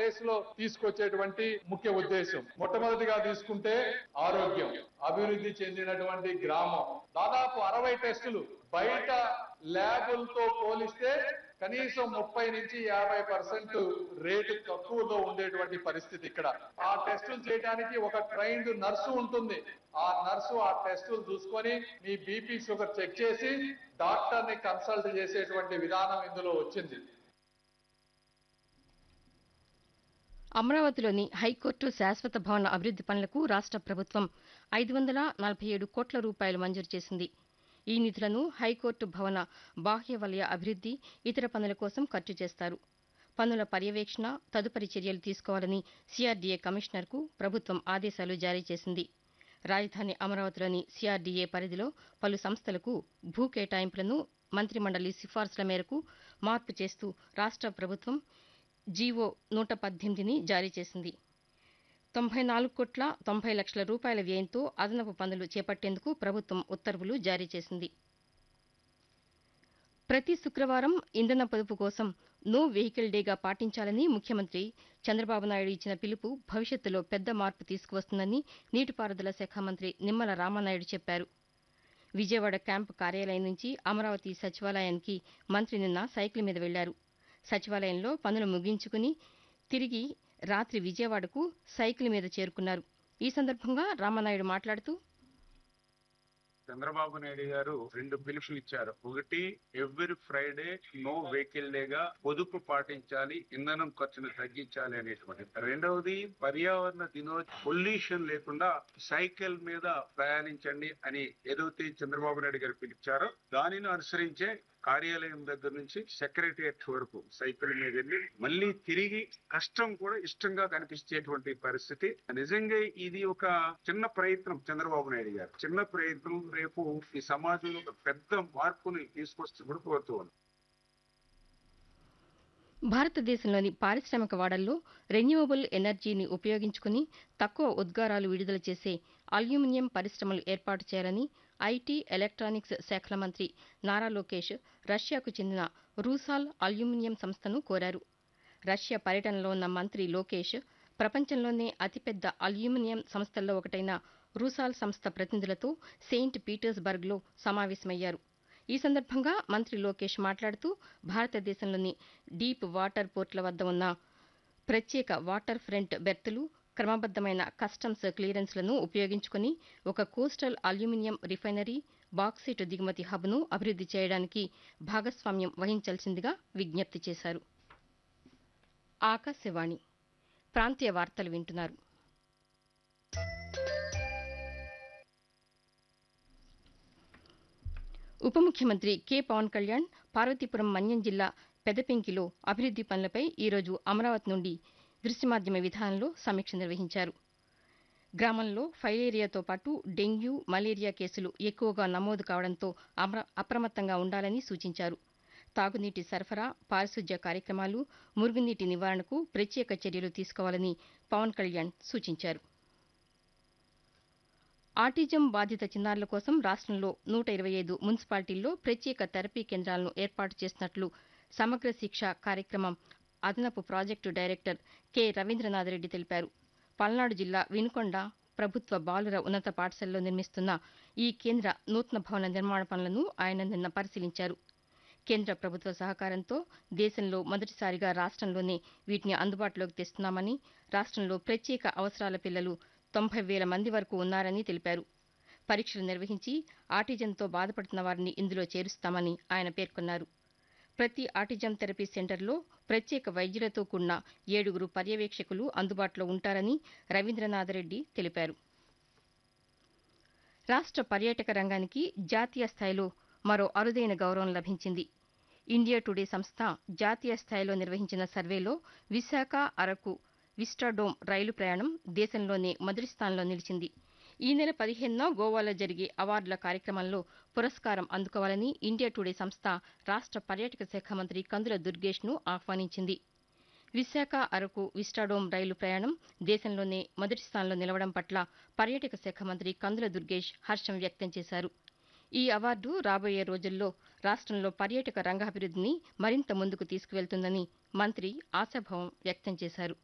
race లో తీసుకొచ్చేటువంటి ముఖ్య ఉద్దేశం మొట్టమొదటిగా తీసుకుంటే ఆరోగ్యం అభివృద్ధి చెందినటువంటి గ్రామం దాదాపు అరవై టెస్టులు బయట ల్యాబులతో పోలిస్తే కనీసం ముప్పై నుంచి యాభై పర్సెంట్ రేటు తక్కువలో ఉండేటువంటి పరిస్థితి ఇక్కడ ఆ టెస్టులు చేయడానికి ఒక ట్రైన్డ్ నర్సు ఉంటుంది ఆ నర్సు ఆ టెస్టులు చూసుకొని మీ బీపీ షుగర్ చెక్ చేసి డాక్టర్ ని కన్సల్ట్ చేసేటువంటి విధానం ఇందులో వచ్చింది అమరావతిలోని హైకోర్టు శాశ్వత భవన అభివృద్ది పనులకు రాష్ట ప్రభుత్వం ఐదు వందల నలభై ఏడు కోట్ల రూపాయలు మంజూరు చేసింది ఈ నిధులను హైకోర్టు భవన బాహ్య వలయ అభివృద్ది ఇతర పనుల కోసం ఖర్చు చేస్తారు పనుల పర్యవేక్షణ తదుపరి చర్యలు తీసుకోవాలని సిఆర్డీఏ కమిషనర్కు ప్రభుత్వం ఆదేశాలు జారీ చేసింది రాజధాని అమరావతిలోని సిఆర్డీఏ పరిధిలో పలు సంస్థలకు భూ కేటాయింపులను మంత్రిమండలి సిఫార్సుల మేరకు మార్పు చేస్తూ రాష్ట ప్రభుత్వం జీవో నూట పద్దెనిమిదిని జారీ చేసింది తొంభై నాలుగు కోట్ల తొంభై లక్షల రూపాయల వ్యయంతో అదనపు పనులు చేపట్టేందుకు ప్రభుత్వం ఉత్తర్వులు జారీ చేసింది ప్రతి శుక్రవారం ఇంధన పొదుపు కోసం నో వెహికల్ డేగా పాటించాలని ముఖ్యమంత్రి చంద్రబాబు నాయుడు ఇచ్చిన పిలుపు భవిష్యత్తులో పెద్ద మార్పు తీసుకువస్తుందని నీటిపారుదల శాఖ మంత్రి నిమ్మల రామానాయుడు చెప్పారు విజయవాడ క్యాంపు కార్యాలయం నుంచి అమరావతి సచివాలయానికి మంత్రి నిన్న సైకిల్ మీద వెళ్లారు సచివాలయంలో పనులు ముగించుకుని తిరిగి రాత్రి విజయవాడకు సైకిల్ మీద చేరుకున్నారు ఈ సందర్భంగా రామానాయుడు మాట్లాడుతూ చంద్రబాబు నాయుడు గారు రెండు పిలుపులు ఇచ్చారు ఒకటి ఎవ్రీ ఫ్రైడే నో వెహికల్ డేగా పొదుపు పాటించాలి ఇంధనం ఖర్చును తగ్గించాలి అనేటువంటి రెండవది పర్యావరణ దినో పొల్యూషన్ లేకుండా సైకిల్ మీద ప్రయాణించండి అని ఏదైతే చంద్రబాబు నాయుడు గారు పిలిచారో దానిని అనుసరించే కార్యాలయం దగ్గర నుంచి సెక్రటరియట్ వరకు సైకిల్ మీద వెళ్ళి మళ్ళీ తిరిగి కష్టం కూడా ఇష్టంగా కనిపించేటువంటి పరిస్థితి నిజంగా ఇది ఒక చిన్న ప్రయత్నం చంద్రబాబు నాయుడు గారు చిన్న ప్రయత్నం రేపు ఈ సమాజంలో ఒక పెద్ద మార్పుని తీసుకొస్తూ కూడా కోరుతూ భారతదేశంలోని పారిశ్రామిక వాడల్లో రెన్యూవబుల్ ఎనర్జీని ఉపయోగించుకుని తక్కువ ఉద్గారాలు విడుదల చేసే అల్యూమినియం పరిశ్రమలు ఏర్పాటు చేయాలని ఐటీ ఎలక్ట్రానిక్స్ శాఖల మంత్రి నారా లోకేష్ రష్యాకు చెందిన రూసాల్ అల్యూమినియం సంస్థను కోరారు రష్యా పర్యటనలో ఉన్న మంత్రి లోకేష్ ప్రపంచంలోనే అతిపెద్ద అల్యూమినియం సంస్థల్లో ఒకటైన రూసాల్ సంస్థ ప్రతినిధులతో సెయింట్ పీటర్స్బర్గ్లో సమావేశమయ్యారు ఈ సందర్భంగా మంత్రి లోకేష్ మాట్లాడుతూ భారతదేశంలోని డీప్ వాటర్ పోర్టుల వద్ద ఉన్న ప్రత్యేక వాటర్ ఫ్రంట్ బెర్తులు క్రమబద్దమైన కస్టమ్స్ క్లియరెన్స్లను ఉపయోగించుకుని ఒక కోస్టల్ అల్యూమినియం రిఫైనరీ బాక్సైట్ దిగుమతి హబ్ను అభివృద్ది చేయడానికి భాగస్వామ్యం వహించాల్సిందిగా విజ్ఞప్తి చేశారు ఆకాశవాణి ప్రాంతీయ వార్తలు వింటున్నారు ఉప ముఖ్యమంత్రి కె పవన్ కళ్యాణ్ పార్వతీపురం మన్యం జిల్లా పెదపెంకిలో అభివృద్ది పనులపై ఈరోజు అమరావతి నుండి దృశ్యమాధ్యమ విధానంలో సమీక్ష నిర్వహించారు గ్రామంలో ఫైలేరియాతో పాటు డెంగ్యూ మలేరియా కేసులు ఎక్కువగా నమోదు కావడంతో అప్ర- అప్రమత్తంగా ఉండాలని సూచించారు తాగునీటి సరఫరా పారిశుధ్య కార్యక్రమాలు మురుగునీటి నివారణకు ప్రత్యేక చర్యలు తీసుకోవాలని పవన్ కళ్యాణ్ సూచించారు ఆటిజం బాధిత చిన్నారుల కోసం రాష్ట్రంలో నూట ఇరవై ఐదు మున్సిపాలిటీల్లో ప్రత్యేక థెరపీ కేంద్రాలను ఏర్పాటు చేసినట్లు సమగ్ర శిక్ష కార్యక్రమం అదనపు project director K Ravindranath Reddy తెలిపారు పల్నాడు జిల్లా వినుకొండ ప్రభుత్వ బాలుర ఉన్నత పాఠశాలలో నిర్మిస్తున్న ఈ కేంద్ర నూతన భవన నిర్మాణ పనులను ఆయన నిన్న పరిశీలించారు కేంద్ర ప్రభుత్వ సహకారంతో దేశంలో మొదటిసారిగా రాష్ట్రంలోనే వీటిని అందుబాటులోకి తెస్తున్నామని రాష్ట్రంలో ప్రత్యేక అవసరాల పిల్లలు తొంభై వేల మంది వరకు ఉన్నారని తెలిపారు పరీక్షలు నిర్వహించి ఆటిజంతో బాధపడుతున్న వారిని ఇందులో చేరుస్తామని ఆయన పేర్కొన్నారు ప్రతి ఆటిజం థెరపీ సెంటర్లో ప్రత్యేక వైద్యులతో కూడిన ఏడుగురు పర్యవేక్షకులు అందుబాటులో ఉంటారని రవీంద్రనాథ్ రెడ్డి తెలిపారు రాష్ట్ర పర్యాటక రంగానికి జాతీయ స్థాయిలో మరో అరుదైన గౌరవం లభించింది ఇండియా టుడే సంస్థ జాతీయ స్థాయిలో నిర్వహించిన సర్వేలో విశాఖ అరకు విస్టాడోమ్ రైలు ప్రయాణం దేశంలోనే మొదటి స్థానంలో నిలిచింది ఈ నెల పదిహేనున గోవాలో జరిగే అవార్డుల కార్యక్రమంలో పురస్కారం అందుకోవాలని ఇండియా టుడే సంస్థ రాష్ట్ర పర్యాటక శాఖ మంత్రి కందుల దుర్గేష్ను ఆహ్వానించింది విశాఖ అరకు విస్టాడోమ్ రైలు ప్రయాణం దేశంలోనే మొదటి స్థానంలో నిలవడం పట్ల పర్యాటక శాఖ మంత్రి కందుల దుర్గేష్ హర్షం వ్యక్తం చేశారు ఈ అవార్డు రాబోయే రోజుల్లో రాష్ట్రంలో పర్యాటక రంగాభివృద్ధిని మరింత ముందుకు తీసుకువెళ్తుందని మంత్రి ఆశాభావం వ్యక్తం చేశారు